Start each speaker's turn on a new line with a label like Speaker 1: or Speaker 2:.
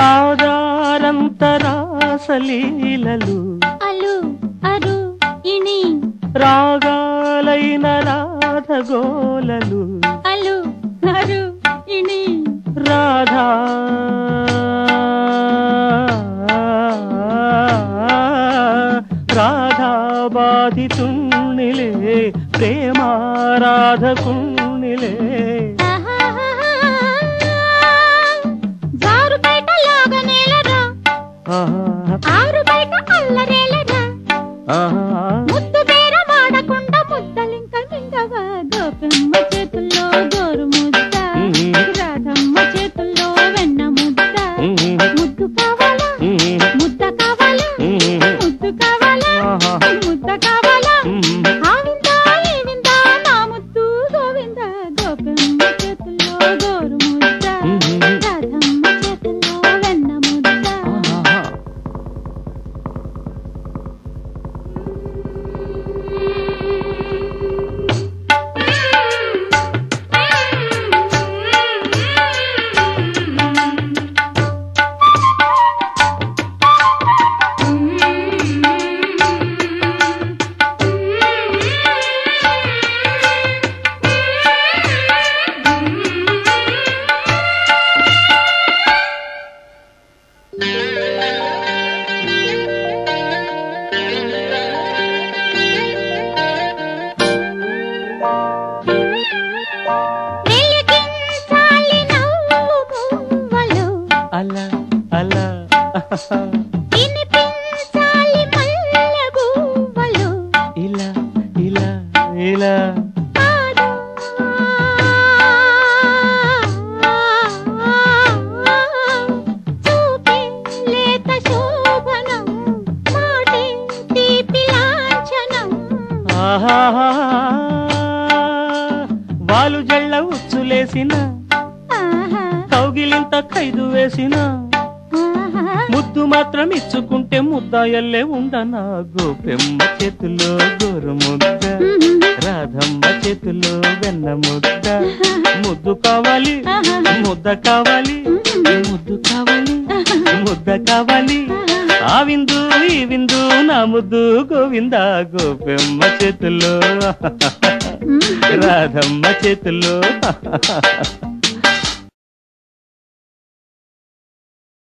Speaker 1: రాధారంతరాసలీలలు
Speaker 2: అలు అరు ఇణి
Speaker 1: రాగాలైన రాధగోలలు
Speaker 2: అలు అరు ఇణి
Speaker 1: రాధా రాధా బాధితుణ్ణిలే ప్రేమారాధకుణ్ణిలే
Speaker 2: జారు బయట లాగనేలరా
Speaker 1: ఆహా,
Speaker 2: ఆరు బయట అల్లరేలరా
Speaker 1: ఆహా.
Speaker 2: ముద్దు బేర వాడకుండా ముద్దలింక మింగవా గోపమ్మ చేతుల్లో గోరు ముద్ద రాధమ్మ చేతుల్లో వెన్న ముద్ద ముద్దు కావాలా ముద్ద కావాలా ముద్దు కావాలా ముద్ద కావాలా ఆవిందా ఈవిందా నా ముద్దు గోవింద గోపమ్మ చేతుల్లో గోరు ముద్ద రాధమ్మ చేతుల్లో వెన్న ముద్ద వెలిగించాలి నవ్వు పువ్వులు
Speaker 1: అలా అలా
Speaker 2: వినిపించాలి మల్లె పువ్వులు
Speaker 1: ఇలా ఇలా ఇలా
Speaker 2: పాడు చూపే లేత శోభనం మాటే తీపి లాంఛనం
Speaker 1: ఆహాహా. వాలు జళ్ళ ఉచ్చులేసిన
Speaker 2: ఆహా
Speaker 1: కౌగిలింత ఖైదు వేసిన
Speaker 2: ఆహా
Speaker 1: ముద్దు మాత్రం ఇచ్చుకుంటే ముద్దాయల్లే ఉండనా గోపెమ్మ చేతిలో గోరు ముద్ద రాధమ్మ చేతిలో వెన్న ముద్ద ముద్దు కావాలి ముద్ద కావాలి ముద్దు కావాలి ముద్ద కావాలి ఆ విందు ఈ విందు నా ముద్దు గోవింద గోపెమ్మ చేతిలో రాధమ్మ చేతిలో